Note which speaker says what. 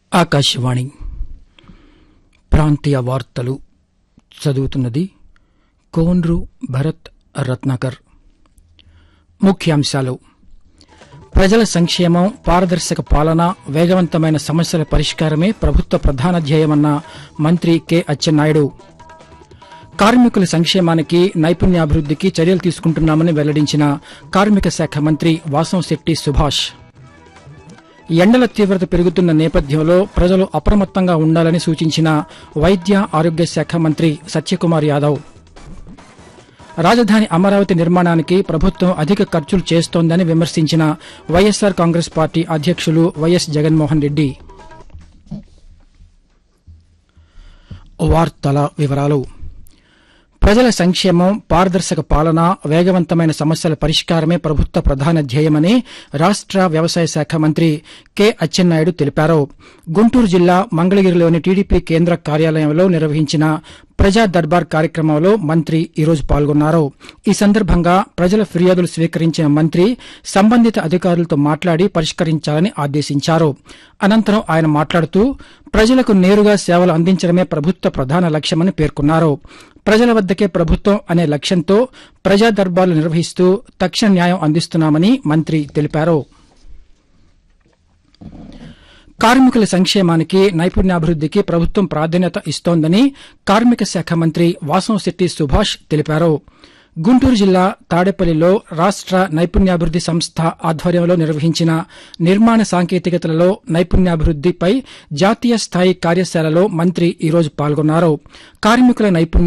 Speaker 1: ఆకాశవాణి ప్రాంతీయ వార్తలు చదువుతున్నది కోన్రు భరత్ రత్నాకర్ ముఖ్యాంశాలు ప్రజల సంక్షేమం పారదర్శక పాలన వేగవంతమైన సమస్యల పరిష్కారమే ప్రభుత్వ ప్రధాన ధ్యేయమన్న మంత్రి కె అచ్చెన్నాయుడు కార్మికుల సంక్షేమానికి నైపుణ్యాభివృద్దికి చర్యలు తీసుకుంటున్నామని వెల్లడించిన కార్మిక శాఖ మంత్రి వాసంశెట్టి సుభాష్ ఎండల తీవ్రత పెరుగుతున్న నేపథ్యంలో ప్రజలు అప్రమత్తంగా ఉండాలని సూచించిన వైద్య ఆరోగ్య శాఖ మంత్రి సత్యకుమార్ యాదవ్ రాజధాని అమరావతి నిర్మాణానికి ప్రభుత్వం అధిక ఖర్చులు చేస్తోందని విమర్శించిన వైఎస్సార్ కాంగ్రెస్ పార్టీ అధ్యక్షులు వైఎస్ జగన్మోహన్ రెడ్డి వార్తల వివరాలు ప్రజల సంక్షేమం పారదర్శక పాలన వేగవంతమైన సమస్యల పరిష్కారమే ప్రభుత్వ ప్రధాన ధ్యేయమని రాష్ట వ్యవసాయ శాఖ మంత్రి కె అచ్చెన్నాయుడు తెలిపారు గుంటూరు జిల్లా మంగళగిరిలోని టీడీపీ కేంద్ర కార్యాలయంలో నిర్వహించిన ప్రజా దర్బార్ కార్యక్రమంలో మంత్రి ఈరోజు పాల్గొన్నారు ఈ సందర్భంగా ప్రజల ఫిర్యాదులు స్వీకరించిన మంత్రి సంబంధిత అధికారులతో మాట్లాడి పరిష్కరించాలని ఆదేశించారు అనంతరం ఆయన మాట్లాడుతూ ప్రజలకు నేరుగా సేవలు అందించడమే ప్రభుత్వ ప్రధాన లక్ష్యమని పేర్కొన్నారు ప్రజల వద్దకే ప్రభుత్వం అనే లక్ష్యంతో ప్రజా దర్బార్లు నిర్వహిస్తూ తక్షణ న్యాయం అందిస్తున్నామని మంత్రి తెలిపారు కార్మికుల సంక్షేమానికి నైపుణ్యాభివృద్దికి ప్రభుత్వం ప్రాధాన్యత ఇస్తోందని కార్మిక శాఖ మంత్రి వాసంశెట్టి సుభాష్ తెలిపారు గుంటూరు జిల్లా తాడేపల్లిలో రాష్ట నైపుణ్యాభివృద్ది సంస్థ ఆధ్వర్యంలో నిర్వహించిన నిర్మాణ సాంకేతికతలలో నైపుణ్యాభివృద్దిపై జాతీయ స్థాయి కార్యశాలలో మంత్రి ఈరోజు పాల్గొన్నారు కార్మికుల నైపుణ్యం